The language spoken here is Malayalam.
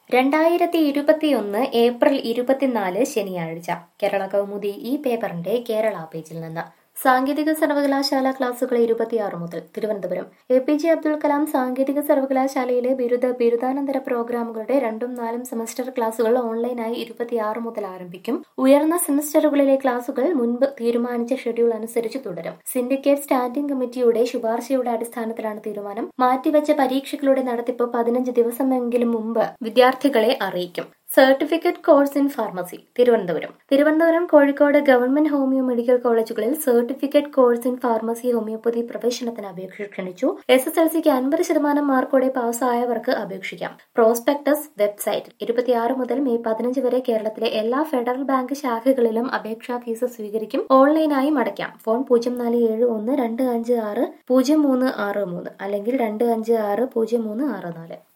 രണ്ടായിരത്തി ഇരുപത്തിയൊന്ന് ഏപ്രിൽ ഇരുപത്തിനാല് ശനിയാഴ്ച കേരള കൗമുദി ഈ പേപ്പറിന്റെ കേരള പേജിൽ നിന്ന് സാങ്കേതിക സർവകലാശാല ക്ലാസുകൾ ഇരുപത്തിയാറ് മുതൽ Thiruvananthapuram A P J Abdul Kalam സാങ്കേതിക സർവകലാശാലയിലെ ബിരുദ ബിരുദാനന്തര പ്രോഗ്രാമുകളുടെ രണ്ടും നാലും സെമസ്റ്റർ ക്ലാസുകൾ ഓൺലൈനായി ഇരുപത്തിയാറ് മുതൽ ആരംഭിക്കും ഉയർന്ന സെമസ്റ്ററുകളിലെ ക്ലാസുകൾ മുൻപ് തീരുമാനിച്ച ഷെഡ്യൂൾ അനുസരിച്ച് തുടരും സിൻഡിക്കേറ്റ് സ്റ്റാൻഡിംഗ് കമ്മിറ്റിയുടെ ശുപാർശയുടെ അടിസ്ഥാനത്തിലാണ് തീരുമാനം മാറ്റിവെച്ച പരീക്ഷകളുടെ നടത്തിപ്പ് പതിനഞ്ച് ദിവസമെങ്കിലും മുമ്പ് വിദ്യാർത്ഥികളെ അറിയിക്കും certificate course in pharmacy Thiruvananthapuram Thiruvananthapuram Kozhikode government homoeo medical കോളേജുകളിൽ certificate course in pharmacy homoeopathy പ്രവേശനത്തിന് അപേക്ഷ ക്ഷണിച്ചു എസ് എസ് എൽ സിക്ക് അൻപത് ശതമാനം മാർക്കോടെ പാസ്സായവർക്ക് അപേക്ഷിക്കാം പ്രോസ്പെക്ടസ് വെബ്സൈറ്റ് ഇരുപത്തിയാറ് മുതൽ മെയ് പതിനഞ്ച് വരെ കേരളത്തിലെ എല്ലാ ഫെഡറൽ ബാങ്ക് ശാഖകളിലും അപേക്ഷാ ഫീസ് സ്വീകരിക്കും ഓൺലൈനായി അടയ്ക്കാം ഫോൺ പൂജ്യം നാല് ഏഴ് ഒന്ന് രണ്ട് അഞ്ച് ആറ് പൂജ്യം മൂന്ന് ആറ് മൂന്ന് അല്ലെങ്കിൽ രണ്ട് അഞ്ച് ആറ് പൂജ്യം മൂന്ന് ആറ് നാല്